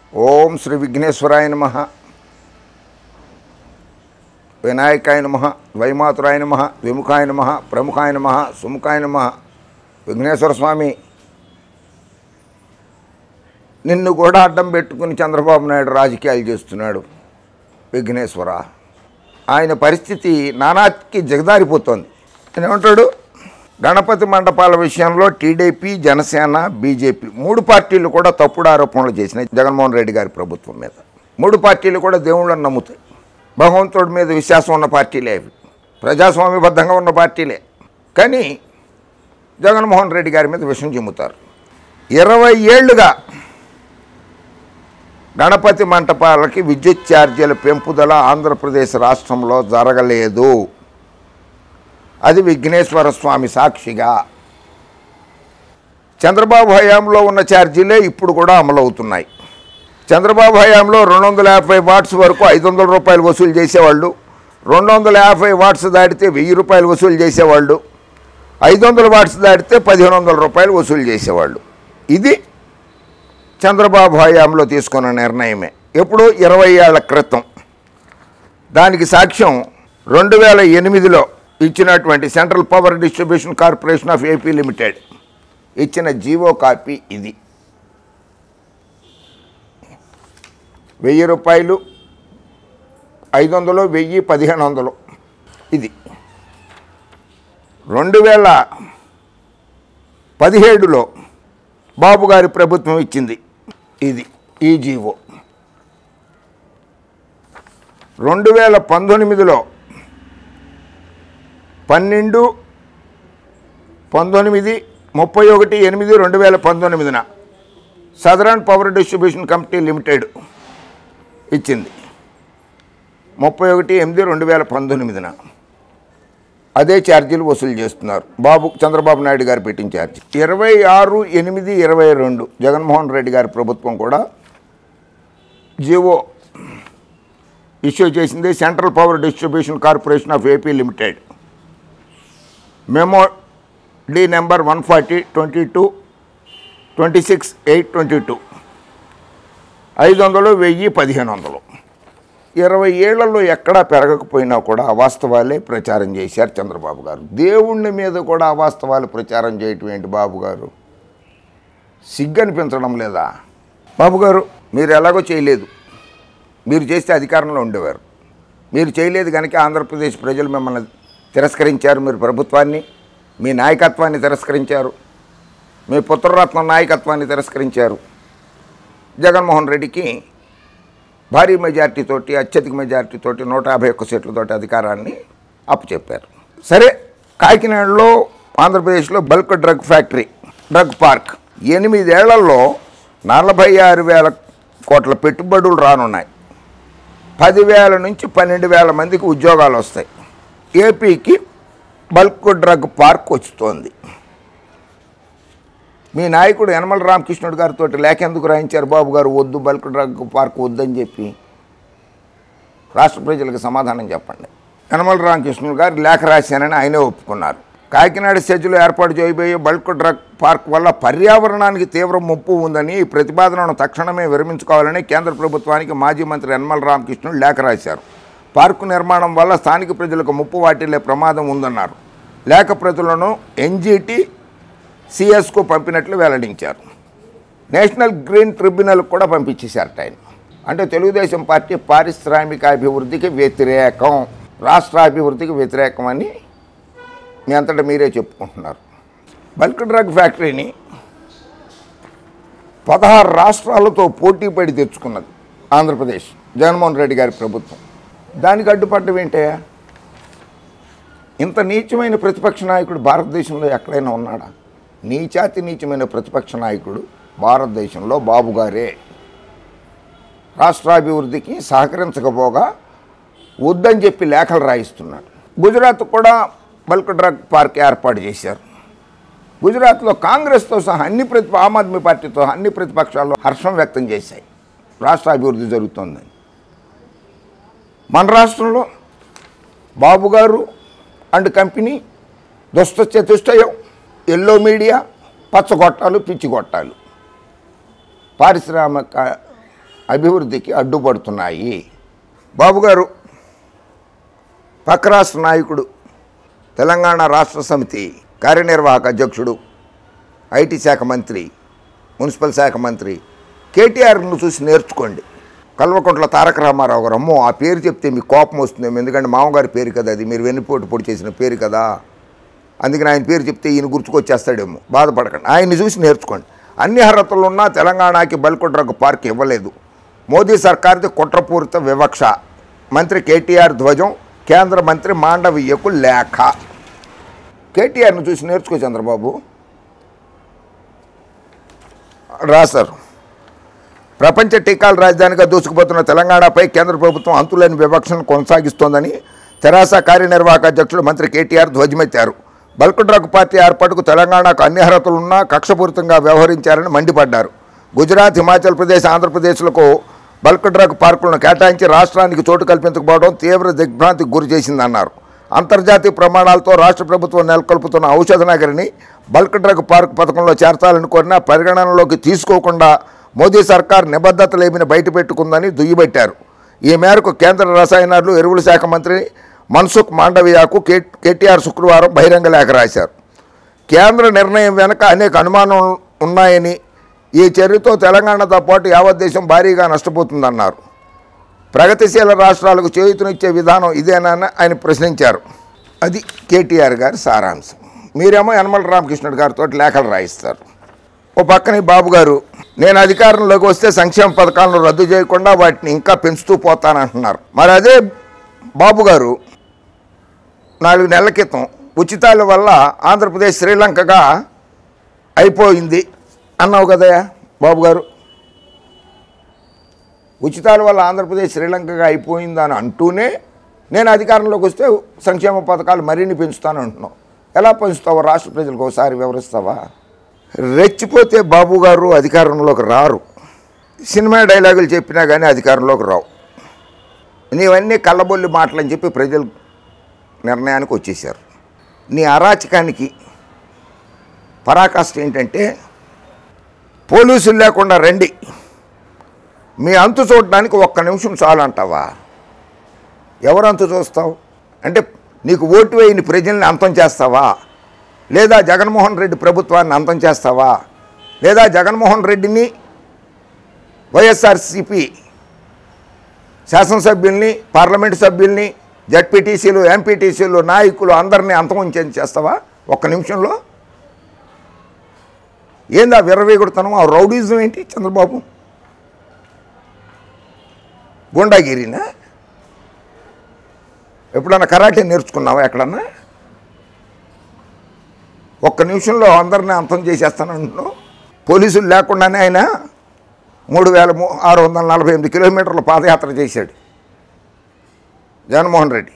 ఓం శ్రీ విఘ్నేశ్వరాయ నమ వినాయకాయ నమ ద్వైమాతురాయ నమ విముఖాయ నమ ప్రముఖాయ నమ సుముఖాయ నమ విఘ్నేశ్వర స్వామి నిన్ను కూడా అడ్డం పెట్టుకుని చంద్రబాబు నాయుడు రాజకీయాలు చేస్తున్నాడు విఘ్నేశ్వర ఆయన పరిస్థితి నానాటికి జగదారిపోతోంది ఆయన ఏమంటాడు గణపతి మండపాల విషయంలో టీడీపీ జనసేన బీజేపీ మూడు పార్టీలు కూడా తప్పుడు ఆరోపణలు చేసినాయి జగన్మోహన్ రెడ్డి గారి ప్రభుత్వం మీద మూడు పార్టీలు కూడా దేవుళ్ళని నమ్ముతాయి భగవంతుడి మీద విశ్వాసం ఉన్న పార్టీలే అవి ప్రజాస్వామ్యబద్ధంగా ఉన్న పార్టీలే కానీ జగన్మోహన్ రెడ్డి గారి మీద విషం చిమ్ముతారు ఇరవై ఏళ్ళుగా గణపతి మంటపాలకి విద్యుత్ ఛార్జీల పెంపుదల ఆంధ్రప్రదేశ్ రాష్ట్రంలో జరగలేదు అది విఘ్నేశ్వర స్వామి సాక్షిగా చంద్రబాబు హయాంలో ఉన్న ఛార్జీలే ఇప్పుడు కూడా అమలవుతున్నాయి చంద్రబాబు హయాంలో రెండు వందల యాభై వాట్స్ వరకు ఐదు వందల రూపాయలు వసూలు చేసేవాళ్ళు రెండు వందల యాభై వాట్స్ దాటితే వెయ్యి రూపాయలు వసూలు చేసేవాళ్ళు ఐదు వందల వాట్స్ దాటితే పదిహేను వందల రూపాయలు వసూలు చేసేవాళ్ళు ఇది చంద్రబాబు హయాంలో తీసుకున్న నిర్ణయమే ఎప్పుడు ఇరవై ఏళ్ల క్రితం దానికి సాక్ష్యం రెండు వేల ఎనిమిదిలో ఇచ్చినటువంటి central power distribution corporation of AP limited ఇచ్చిన జీవో కాపీ ఇది వెయ్యి రూపాయలు ఐదు వందలు వెయ్యి పదిహేను వందలు ఇది రెండు వేల పదిహేడులో బాబు గారి ప్రభుత్వం ఇచ్చింది ఇది ఈ జీవో రెండు వేల పంతొమ్మిదిలో పన్నెండు పంతొమ్మిది ముప్పై ఒకటి ఎనిమిది రెండు వేల పంతొమ్మిదిన southern power distribution company limited ఇచ్చింది ముప్పై ఒకటి ఎనిమిది రెండు వేల పంతొమ్మిదిన అదే ఛార్జీలు వసూలు చేస్తున్నారు బాబు చంద్రబాబు నాయుడు గారు పెట్టిన ఛార్జీ ఇరవై ఆరు ఎనిమిది ఇరవై రెండు జగన్మోహన్ రెడ్డి గారి ప్రభుత్వం కూడా జివో ఇష్యూ చేసింది central power distribution corporation of AP limited memo D number one forty twenty two twenty six eight twenty two ఐదు వందలు వెయ్యి పదిహేను వందలు ఇరవై ఏళ్లలో ఎక్కడా పెరగకపోయినా కూడా అవాస్తవాలే ప్రచారం చేశారు చంద్రబాబు గారు దేవుణ్ణి మీద కూడా అవాస్తవాలు ప్రచారం చేయటం ఏంటి బాబు గారు సిగ్గు అనిపించడం లేదా బాబు గారు మీరు ఎలాగో చేయలేదు మీరు చేస్తే అధికారంలో ఉండేవారు మీరు చేయలేదు కనుక ఆంధ్రప్రదేశ్ ప్రజలు మిమ్మల్ని తిరస్కరించారు మీరు ప్రభుత్వాన్ని మీ నాయకత్వాన్ని తిరస్కరించారు మీ పుత్రరత్న నాయకత్వాన్ని తిరస్కరించారు జగన్మోహన్ రెడ్డికి భారీ మెజార్టీతోటి అత్యధిక మెజార్టీతోటి నూట యాభై ఒక్క సీట్లతోటి అధికారాన్ని అప్పచెప్పారు సరే కాకినాడలో ఆంధ్రప్రదేశ్లో bulk drug factory drug park ఎనిమిదేళ్లలో నలభై ఆరు వేల కోట్ల పెట్టుబడులు రానున్నాయి పదివేల నుంచి పన్నెండు వేల మందికి ఉద్యోగాలు వస్తాయి ఏపీకి బల్క్ డ్రగ్ పార్క్ వస్తోంది మీ నాయకుడు యనమల రామకృష్ణుడు గారితో లేఖ ఎందుకు రాయించారు బాబు గారు వద్దు బల్క్ డ్రగ్ పార్క్ వద్దని చెప్పి రాష్ట్ర ప్రజలకు సమాధానం చెప్పండి యనమల రామకృష్ణుడు గారు లేఖ రాశానని ఆయనే ఒప్పుకున్నారు కాకినాడ సెజ్లో ఏర్పాటు చేయబోయే బల్క్ డ్రగ్ పార్క్ వల్ల పర్యావరణానికి తీవ్ర ముప్పు ఉందని ఈ ప్రతిపాదనను తక్షణమే విరమించుకోవాలని కేంద్ర ప్రభుత్వానికి మాజీ మంత్రి యనమల రామకృష్ణుడు లేఖ రాశారు పార్కు నిర్మాణం వల్ల స్థానిక ప్రజలకు ముప్పు వాటిల్లే ప్రమాదం ఉందన్నారు లేఖ ప్రతులను ఎన్జీటీ సిఎస్కు పంపినట్లు వెల్లడించారు నేషనల్ గ్రీన్ ట్రిబ్యునల్ కూడా పంపించేశారట ఆయన అంటే తెలుగుదేశం పార్టీ పారిశ్రామిక అభివృద్ధికి వ్యతిరేకం రాష్ట్ర అభివృద్ధికి వ్యతిరేకం అని మీ అంతటా మీరే చెప్పుకుంటున్నారు బల్క్ డ్రగ్ ఫ్యాక్టరీని పదహారు రాష్ట్రాలతో పోటీ పడి తెచ్చుకున్నది ఆంధ్రప్రదేశ్ జగన్మోహన్ రెడ్డి గారి ప్రభుత్వం దానికి అడ్డుపడ్డం ఏంటయ్యా ఇంత నీచమైన ప్రతిపక్ష నాయకుడు భారతదేశంలో ఎక్కడైనా ఉన్నాడా నీచాతి నీచమైన ప్రతిపక్ష నాయకుడు భారతదేశంలో బాబు గారే రాష్ట్రాభివృద్ధికి సహకరించకపోగా వద్దని చెప్పి లేఖలు రాయిస్తున్నాడు గుజరాత్ కూడా బల్క్ డ్రగ్ పార్క్ ఏర్పాటు చేశారు గుజరాత్లో కాంగ్రెస్తో సహా అన్ని ప్రతి ఆమ్ ఆద్మీ పార్టీతో అన్ని ప్రతిపక్షాలు హర్షం వ్యక్తం చేశాయి రాష్ట్ర అభివృద్ధి జరుగుతోందని మన రాష్ట్రంలో బాబు గారు అండ్ కంపెనీ దుష్ట చతుష్టయం ఎల్లో మీడియా పచ్చగొట్టాలు పిచ్చి గొట్టాలు పారిశ్రామిక అభివృద్ధికి అడ్డుపడుతున్నాయి బాబు గారు పక్క రాష్ట్ర నాయకుడు తెలంగాణ రాష్ట్ర సమితి కార్యనిర్వాహక అధ్యక్షుడు ఐటీ శాఖ మంత్రి మున్సిపల్ శాఖ మంత్రి కేటీఆర్ను చూసి నేర్చుకోండి కల్వకుంట్ల తారక రామారావు గారు అమ్మో ఆ పేరు చెప్తే మీకు కోపం వస్తుందేమో ఎందుకంటే మామగారి పేరు కదా అది మీరు వెన్నుపోటు పొడి చేసిన పేరు కదా అందుకని ఆయన పేరు చెప్తే ఈయన గుర్తుకొచ్చేస్తాడేమో బాధపడకండి ఆయన్ని చూసి నేర్చుకోండి అన్ని అర్హతలు ఉన్నా తెలంగాణకి బల్క్ డ్రగ్ పార్క్ ఇవ్వలేదు మోదీ సర్కార్ది కుట్రపూరిత వివక్ష మంత్రి కేటీఆర్ ధ్వజం కేంద్ర మంత్రి మాండవీయకు లేఖ కేటీఆర్ను చూసి నేర్చుకో చంద్రబాబు రాశారు ప్రపంచ టీకాల రాజధానిగా దూసుకుపోతున్న తెలంగాణపై కేంద్ర ప్రభుత్వం అంతులేని వివక్షను కొనసాగిస్తోందని తెరాస కార్యనిర్వాహక అధ్యక్షుడు మంత్రి కేటీఆర్ ధ్వజమెత్తారు బల్క్ డ్రగ్ పార్టీ ఏర్పాటుకు తెలంగాణకు అన్ని అర్హతలున్నా కక్షపూరితంగా వ్యవహరించారని మండిపడ్డారు గుజరాత్ హిమాచల్ ప్రదేశ్ ఆంధ్రప్రదేశ్లకు బల్క్ డ్రగ్ పార్కులను కేటాయించి రాష్ట్రానికి చోటు కల్పించకపోవడం తీవ్ర దిగ్భ్రాంతికి గురి చేసిందన్నారు అంతర్జాతీయ ప్రమాణాలతో రాష్ట్ర ప్రభుత్వం నెలకొల్పుతున్న ఔషధ నగరిని బల్క్ డ్రగ్ పార్క్ పథకంలో చేర్చాలని కోరినా పరిగణనలోకి తీసుకోకుండా మోదీ సర్కార్ నిబద్ధతలేమిని బయటపెట్టుకుందని దుయ్యబట్టారు ఈ మేరకు కేంద్ర రసాయనాలు ఎరువుల శాఖ మంత్రి మన్సుఖ్ మాండవియాకు కే కేటీఆర్ శుక్రవారం బహిరంగ లేఖ రాశారు కేంద్ర నిర్ణయం వెనుక అనేక అనుమానాలు ఉన్నాయని ఈ చర్యతో తెలంగాణతో పాటు యావత్ దేశం భారీగా నష్టపోతుందన్నారు ప్రగతిశీల రాష్ట్రాలకు చేయూతనిచ్చే విధానం ఇదేనని ఆయన ప్రశ్నించారు అది కేటీఆర్ గారి సారాంశం మీరేమో యనమల రామకృష్ణుడు గారితో లేఖలు రాయిస్తారు ఓ పక్కన ఈ బాబు గారు నేను అధికారంలోకి వస్తే సంక్షేమ పథకాలను రద్దు చేయకుండా వాటిని ఇంకా పెంచుతూ పోతానంటున్నారు మరి అదే బాబు గారు నాలుగు నెలల క్రితం ఉచితాల వల్ల ఆంధ్రప్రదేశ్ శ్రీలంకగా అయిపోయింది అన్నావు కదయ్యా బాబు గారు ఉచితాల వల్ల ఆంధ్రప్రదేశ్ శ్రీలంకగా అయిపోయిందని అంటూనే నేను అధికారంలోకి వస్తే సంక్షేమ పథకాలు మరిన్ని పెంచుతాను అంటున్నావు ఎలా పెంచుతావో రాష్ట్ర ప్రజలకు ఒకసారి వివరిస్తావా రెచ్చిపోతే బాబు గారు అధికారంలోకి రారు సినిమా డైలాగులు చెప్పినా కానీ అధికారంలోకి రావు నీవన్నీ కళ్ళబొల్లి మాటలని చెప్పి ప్రజలు నిర్ణయానికి వచ్చేసారు నీ అరాచకానికి పరాకాష్ట ఏంటంటే పోలీసులు లేకుండా రండి మీ అంతు చూడడానికి ఒక్క నిమిషం చాలు అంటావా ఎవరు అంతు చూస్తావు అంటే నీకు ఓటు వేయని ప్రజల్ని అంతం చేస్తావా లేదా జగన్మోహన్ రెడ్డి ప్రభుత్వాన్ని అంతం చేస్తావా లేదా జగన్మోహన్ రెడ్డిని వైఎస్ఆర్సిపి శాసనసభ్యుల్ని పార్లమెంటు సభ్యుల్ని జడ్పీటీసీలు ఎంపీటీసీలు నాయకులు అందరినీ అంతమొంచేది చేస్తావా ఒక్క నిమిషంలో ఏందా విర్రవీగుడుతనం ఆ రౌడీజం ఏంటి చంద్రబాబు గుండాగిరినా ఎప్పుడన్నా కరాటే నేర్చుకున్నావా ఎక్కడన్నా ఒక్క నిమిషంలో అందరిని అంతం చేసేస్తాను అంటున్నావు పోలీసులు లేకుండానే ఆయన మూడు వేల ము- ఆరు వందల నలభై ఎనిమిది కిలోమీటర్ల పాదయాత్ర చేశాడు జగన్మోహన్ రెడ్డి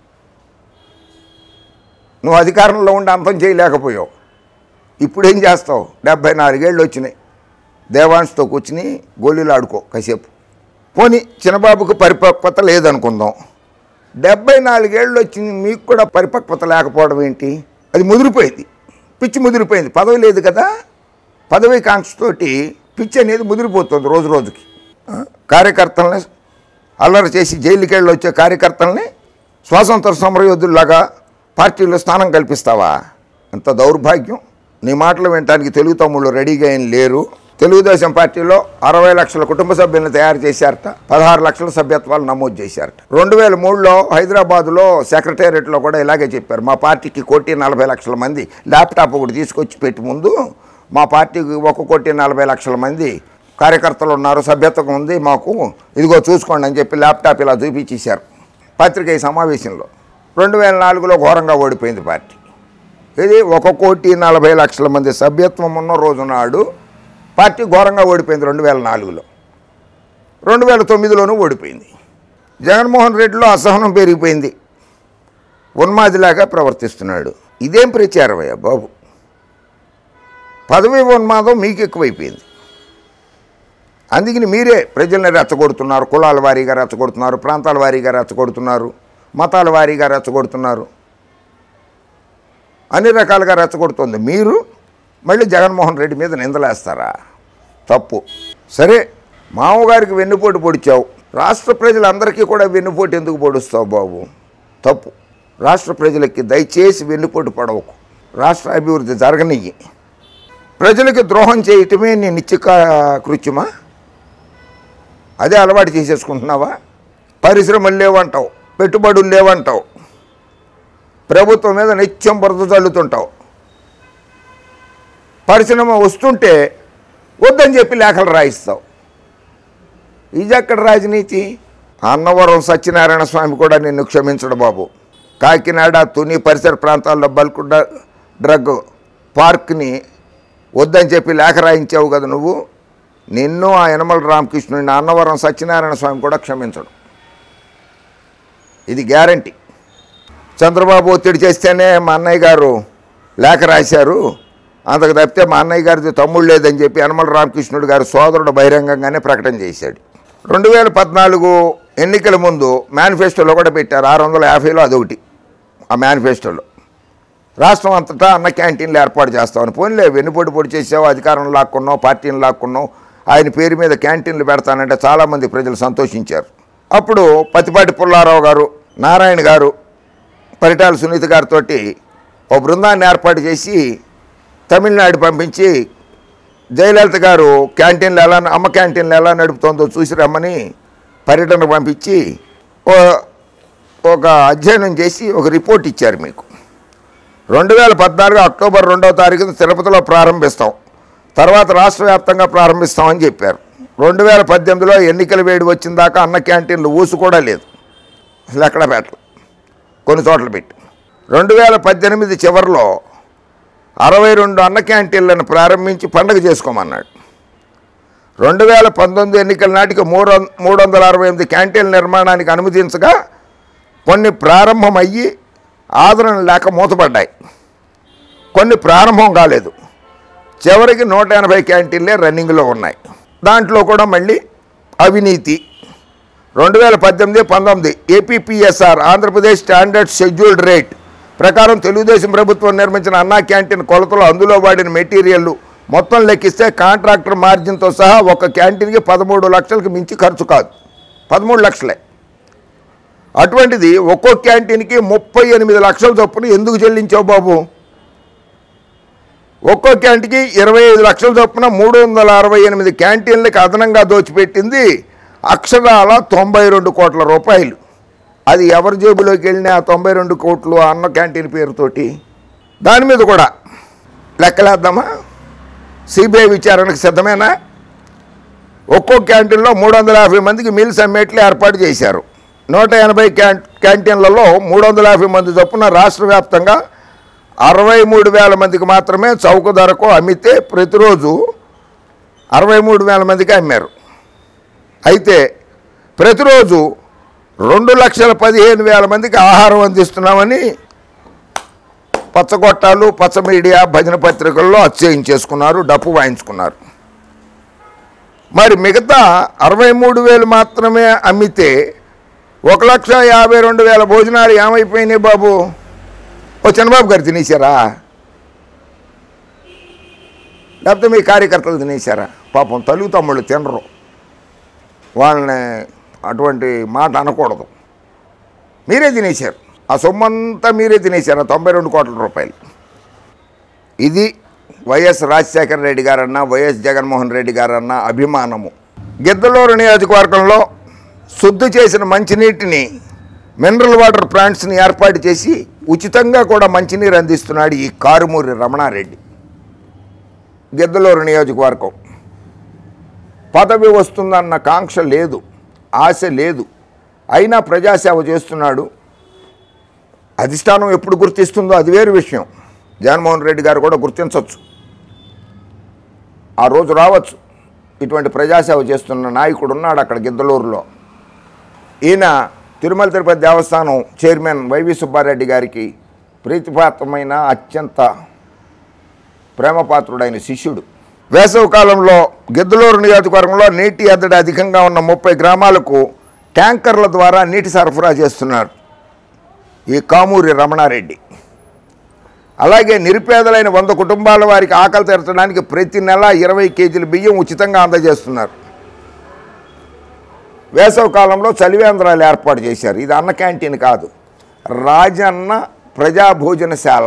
నువ్వు అధికారంలో ఉండి అంతం చేయలేకపోయావు ఇప్పుడేం చేస్తావు డెబ్బై నాలుగేళ్ళు వచ్చినాయి దేవాంశ్తో కూర్చుని గోళీలు ఆడుకో కాసేపు పోనీ చిన్నబాబుకు పరిపక్వత లేదనుకుందాం డెబ్బై నాలుగేళ్ళు వచ్చింది మీకు కూడా పరిపక్వత లేకపోవడం ఏంటి అది ముదిరిపోయింది పిచ్చి ముదిరిపోయింది పదవి లేదు కదా పదవి కాంక్షతోటి పిచ్చి అనేది ముదిరిపోతుంది రోజు రోజుకి ఆ, కార్యకర్తల్ని అల్లరి చేసి జైలుకి వెళ్ళి వచ్చే కార్యకర్తల్ని స్వాతంత్ర సమరయోధుల్లాగా పార్టీలో స్థానం కల్పిస్తావా ఎంత దౌర్భాగ్యం నీ మాటలు వినటానికి తెలుగు తమ్ముళ్ళు రెడీగా ఏం లేరు తెలుగుదేశం పార్టీలో అరవై లక్షల కుటుంబ సభ్యులను తయారు చేశారట పదహారు లక్షల సభ్యత్వాలు నమోదు చేశారట రెండు వేల మూడులో హైదరాబాదులో సెక్రటేరియట్లో కూడా ఇలాగే చెప్పారు మా పార్టీకి కోటి నలభై లక్షల మంది ల్యాప్టాప్ ఒకటి తీసుకొచ్చి పెట్టి ముందు మా పార్టీకి ఒక కోటి నలభై లక్షల మంది కార్యకర్తలు ఉన్నారు సభ్యత్వం ఉంది మాకు ఇదిగో చూసుకోండి అని చెప్పి ల్యాప్టాప్ ఇలా చూపించేశారు పత్రిక ఈ సమావేశంలో రెండు వేల నాలుగులో ఘోరంగా ఓడిపోయింది పార్టీ ఇది ఒక కోటి నలభై లక్షల మంది సభ్యత్వం ఉన్న రోజు నాడు పార్టీ ఘోరంగా ఓడిపోయింది రెండు వేల నాలుగులో రెండు వేల తొమ్మిదిలోనూ ఓడిపోయింది జగన్మోహన్ రెడ్డిలో అసహనం పెరిగిపోయింది ఉన్మాదిలాగా ప్రవర్తిస్తున్నాడు ఇదేం ప్రచారం అయ్యా బాబు పదవి ఉన్మాదం మీకు ఎక్కువైపోయింది అందుకని మీరే ప్రజల్ని రెచ్చగొడుతున్నారు కులాల వారీగా రెచ్చగొడుతున్నారు ప్రాంతాల వారీగా రెచ్చగొడుతున్నారు మతాల వారీగా రెచ్చగొడుతున్నారు అన్ని రకాలుగా రెచ్చగొడుతుంది మీరు మళ్ళీ జగన్మోహన్ రెడ్డి మీద నిందలేస్తారా తప్పు సరే మామగారికి వెన్నుపోటు పొడిచావు రాష్ట్ర ప్రజలందరికీ కూడా వెన్నుపోటు ఎందుకు పొడుస్తావు బాబు తప్పు రాష్ట్ర ప్రజలకి దయచేసి వెన్నుపోటు పడవకు రాష్ట్ర అభివృద్ధి జరగనియ్యి ప్రజలకి ద్రోహం చేయటమే నీ నిత్యక కృత్యమా అదే అలవాటు చేసేసుకుంటున్నావా పరిశ్రమలు లేవంటావు పెట్టుబడులు లేవంటావు ప్రభుత్వం మీద నిత్యం బురద చల్లుతుంటావు పరిశ్రమ వస్తుంటే వద్దని చెప్పి లేఖలు రాయిస్తావు ఇది ఎక్కడ రాజనీతి అన్నవరం సత్యనారాయణ స్వామి కూడా నిన్ను క్షమించడు బాబు కాకినాడ తుని పరిసర ప్రాంతాల్లో బల్క్ డ్ర- డ్రగ్ పార్క్ని వద్దని చెప్పి లేఖ రాయించావు కదా నువ్వు నిన్ను ఆ యనమల రామకృష్ణుడిని అన్నవరం సత్యనారాయణ స్వామి కూడా క్షమించడు ఇది గ్యారంటీ చంద్రబాబు ఒత్తిడి చేస్తేనే మా అన్నయ్య గారు లేఖ రాశారు అంతకు తప్పితే మా అన్నయ్య గారిది తమ్ముడు లేదని చెప్పి యనమల రామకృష్ణుడు గారి సోదరుడు బహిరంగంగానే ప్రకటన చేశాడు రెండు వేల పద్నాలుగు ఎన్నికల ముందు మేనిఫెస్టోలో కూడా పెట్టారు ఆరు వందల యాభైలో అదొకటి ఆ మేనిఫెస్టోలో రాష్ట్రం అంతటా అన్న క్యాంటీన్లు ఏర్పాటు చేస్తామని పోనీలే వెన్నుపోటు పొడి చేసావు అధికారం లాక్కున్నావు పార్టీని లాక్కున్నావు ఆయన పేరు మీద క్యాంటీన్లు పెడతానంటే చాలామంది ప్రజలు సంతోషించారు అప్పుడు పతిపాటి పుల్లారావు గారు నారాయణ గారు పరిటాల సునీత గారితో ఓ బృందాన్ని ఏర్పాటు చేసి తమిళనాడు పంపించి జయలలిత గారు క్యాంటీన్లు ఎలా అమ్మ క్యాంటీన్లు ఎలా నడుపుతుందో చూసి రమ్మని పర్యటన పంపించి ఓ- ఒక అధ్యయనం చేసి ఒక రిపోర్ట్ ఇచ్చారు మీకు రెండు వేల పద్నాలుగు అక్టోబర్ రెండవ తారీఖున తిరుపతిలో ప్రారంభిస్తాం తర్వాత రాష్ట్ర వ్యాప్తంగా ప్రారంభిస్తామని చెప్పారు రెండు వేల పద్దెనిమిదిలో ఎన్నికల వేడి వచ్చిన దాకా అన్న క్యాంటీన్లు ఊసు కూడా లేదు అసలు ఎక్కడ పెట్టలు కొన్ని చోట్ల పెట్టి రెండు వేల పద్దెనిమిది చివరిలో అరవై రెండు అన్న క్యాంటీన్లను ప్రారంభించి పండగ చేసుకోమన్నాడు రెండు వేల పంతొమ్మిది ఎన్నికల నాటికి మూడు వం- మూడు వందల అరవై ఎనిమిది క్యాంటీన్ల నిర్మాణానికి అనుమతించగా కొన్ని ప్రారంభమయ్యి ఆదరణ లేక మూతపడ్డాయి కొన్ని ప్రారంభం కాలేదు చివరికి నూట ఎనభై క్యాంటీన్లే రన్నింగ్లో ఉన్నాయి దాంట్లో కూడా మళ్ళీ అవినీతి రెండు వేల పద్దెనిమిది పంతొమ్మిది APPSR Andhra Pradesh standard scheduled rate ప్రకారం తెలుగుదేశం ప్రభుత్వం నిర్మించిన అన్నా క్యాంటీన్ కొలతలు అందులో వాడిన మెటీరియల్ మొత్తం లెక్కిస్తే కాంట్రాక్టర్ మార్జిన్తో సహా ఒక క్యాంటీన్కి పదమూడు లక్షలకు మించి ఖర్చు కాదు పదమూడు లక్షలే అటువంటిది ఒక్కో క్యాంటీన్కి ముప్పై ఎనిమిది లక్షల చొప్పున ఎందుకు చెల్లించావు బాబు ఒక్కో క్యాంటీన్కి ఇరవై ఐదు లక్షల చొప్పున మూడు వందల అరవై ఎనిమిది క్యాంటీన్లకి అదనంగా దోచిపెట్టింది అక్షరాల తొంభై రెండు కోట్ల రూపాయలు అది ఎవరి జేబులోకి వెళ్ళినా ఆ తొంభై రెండు కోట్లు ఆ అన్న క్యాంటీన్ పేరుతోటి దాని మీద కూడా లెక్కలేద్దామా సిబిఐ విచారణకు సిద్ధమేనా ఒక్కో క్యాంటీన్లో మూడు వందల యాభై మందికి మీల్స్ అమ్మేట్లు ఏర్పాటు చేశారు నూట ఎనభై క్యాన్ క్యాంటీన్లలో మూడు వందల యాభై మంది చొప్పున రాష్ట్ర వ్యాప్తంగా అరవై మూడు వేల మందికి మాత్రమే చౌక ధరకు అమ్మితే ప్రతిరోజు అరవై మూడు వేల మందికి అమ్మారు అయితే ప్రతిరోజు రెండు లక్షల పదిహేను వేల మందికి ఆహారం అందిస్తున్నామని పచ్చగొట్టాలు పచ్చ మీడియా భజన పత్రికల్లో అచ్చయించేసుకున్నారు డప్పు వాయించుకున్నారు మరి మిగతా అరవై మూడు వేలు మాత్రమే అమ్మితే ఒక లక్ష యాభై రెండు వేల భోజనాలు ఏమైపోయినాయి బాబు ఓ చంద్రబాబు గారు తినేశారా లేకపోతే మీ కార్యకర్తలు తినేశారా పాపం తల్లి తమ్ముళ్ళు తినరు వాళ్ళని అటువంటి మాట అనకూడదు మీరే తినేశారు ఆ సొమ్మంతా మీరే తినేశారు ఆ తొంభై రెండు కోట్ల రూపాయలు ఇది వైఎస్ రాజశేఖర రెడ్డి గారన్న వైఎస్ జగన్మోహన్ రెడ్డి గారన్న అభిమానము గిద్దలూరు నియోజకవర్గంలో శుద్ధి చేసిన మంచినీటిని మినరల్ వాటర్ ప్లాంట్స్ని ఏర్పాటు చేసి ఉచితంగా కూడా మంచినీరు అందిస్తున్నాడు ఈ కారుమూరి రమణారెడ్డి గిద్దలూరు నియోజకవర్గం పదవి వస్తుందన్న కాంక్ష లేదు ఆశ లేదు అయినా ప్రజాసేవ చేస్తున్నాడు అధిష్టానం ఎప్పుడు గుర్తిస్తుందో అది వేరు విషయం జగన్మోహన్ రెడ్డి గారు కూడా గుర్తించవచ్చు ఆ రోజు రావచ్చు ఇటువంటి ప్రజాసేవ చేస్తున్న నాయకుడు ఉన్నాడు అక్కడ గిద్దలూరులో ఈయన తిరుమల తిరుపతి దేవస్థానం చైర్మన్ వైవి సుబ్బారెడ్డి గారికి ప్రీతిపాత్రమైన అత్యంత ప్రేమపాత్రుడైన శిష్యుడు వేసవి కాలంలో గిద్దలూరు నియోజకవర్గంలో నీటి ఎద్దడి అధికంగా ఉన్న ముప్పై గ్రామాలకు ట్యాంకర్ల ద్వారా నీటి సరఫరా చేస్తున్నారు ఈ కామూరి రమణారెడ్డి అలాగే నిరుపేదలైన వంద కుటుంబాల వారికి ఆకలి తీర్చడానికి ప్రతి నెల ఇరవై కేజీల బియ్యం ఉచితంగా అందజేస్తున్నారు వేసవి కాలంలో చలివేంద్రాలు ఏర్పాటు చేశారు ఇది అన్న క్యాంటీన్ కాదు రాజన్న ప్రజా భోజనశాల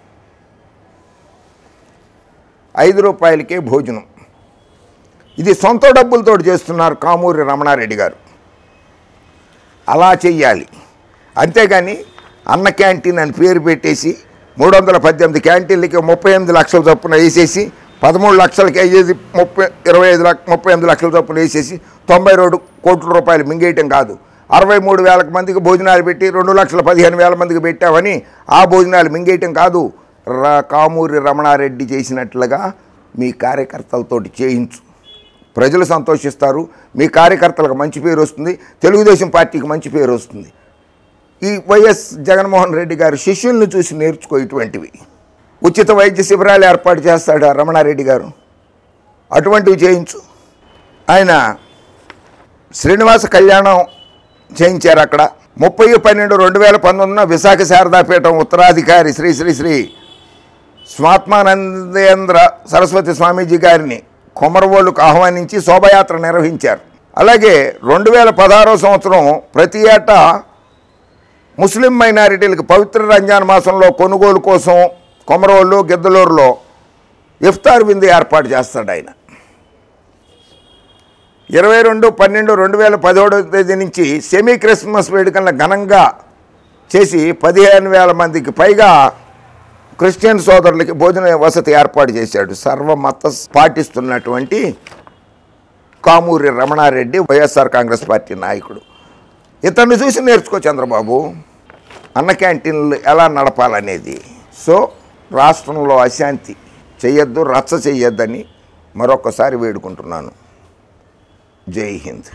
ఐదు రూపాయలకే భోజనం ఇది సొంత డబ్బులతో చేస్తున్నారు కామూరి రమణారెడ్డి గారు అలా చెయ్యాలి అంతేగాని అన్న క్యాంటీన్ అని పేరు పెట్టేసి మూడు వందల పద్దెనిమిది క్యాంటీన్లకి ముప్పై ఎనిమిది లక్షల చొప్పున వేసేసి పదమూడు లక్షలకి అయ్యేది ముప్పై ఇరవై ఐదు లక్ష ముప్పై ఎనిమిది లక్షల చొప్పున వేసేసి తొంభై రెండు కోట్ల రూపాయలు మింగేయటం కాదు అరవై మూడు వేల మందికి భోజనాలు పెట్టి రెండు లక్షల పదిహేను వేల మందికి పెట్టామని ఆ భోజనాలు మింగేయటం కాదు రా కామూరి రమణారెడ్డి చేసినట్లుగా మీ కార్యకర్తలతోటి చేయించు ప్రజలు సంతోషిస్తారు మీ కార్యకర్తలకు మంచి పేరు వస్తుంది తెలుగుదేశం పార్టీకి మంచి పేరు వస్తుంది ఈ వైఎస్ జగన్మోహన్ రెడ్డి గారి శిష్యుల్ని చూసి నేర్చుకో ఇటువంటివి ఉచిత వైద్య శిబిరాలు ఏర్పాటు చేస్తాడు ఆ రమణారెడ్డి గారు అటువంటివి చేయించు ఆయన శ్రీనివాస కళ్యాణం చేయించారు అక్కడ ముప్పై పన్నెండు రెండు వేల పంతొమ్మిదిన విశాఖ శారదాపీఠం ఉత్తరాధికారి శ్రీ శ్రీ శ్రీ స్వాత్మానందేంద్ర సరస్వతి స్వామీజీ గారిని కొమరవోలుకు ఆహ్వానించి శోభయాత్ర నిర్వహించారు అలాగే రెండు వేల పదహారో సంవత్సరం ప్రతి ఏటా ముస్లిం మైనారిటీలకు పవిత్ర రంజాన్ మాసంలో కొనుగోలు కోసం కొమరవోలు గిద్దలూరులో ఇఫ్తార్ విందు ఏర్పాటు చేస్తాడు ఆయన ఇరవై రెండు పన్నెండు రెండు వేల పదిహేడవ తేదీ నుంచి సెమీ క్రిస్మస్ వేడుకలను ఘనంగా చేసి పదిహేను వేల మందికి పైగా క్రిస్టియన్ సోదరులకి భోజన వసతి ఏర్పాటు చేశాడు సర్వమత పాటిస్తున్నటువంటి Kamuri Ramana Reddy YSR Congress party నాయకుడు ఇతన్ని చూసి నేర్చుకో చంద్రబాబు అన్న క్యాంటీన్లు ఎలా నడపాలనేది సో రాష్ట్రంలో అశాంతి చెయ్యొద్దు రచ్చ చెయ్యొద్దని మరొకసారి వేడుకుంటున్నాను జై హింద్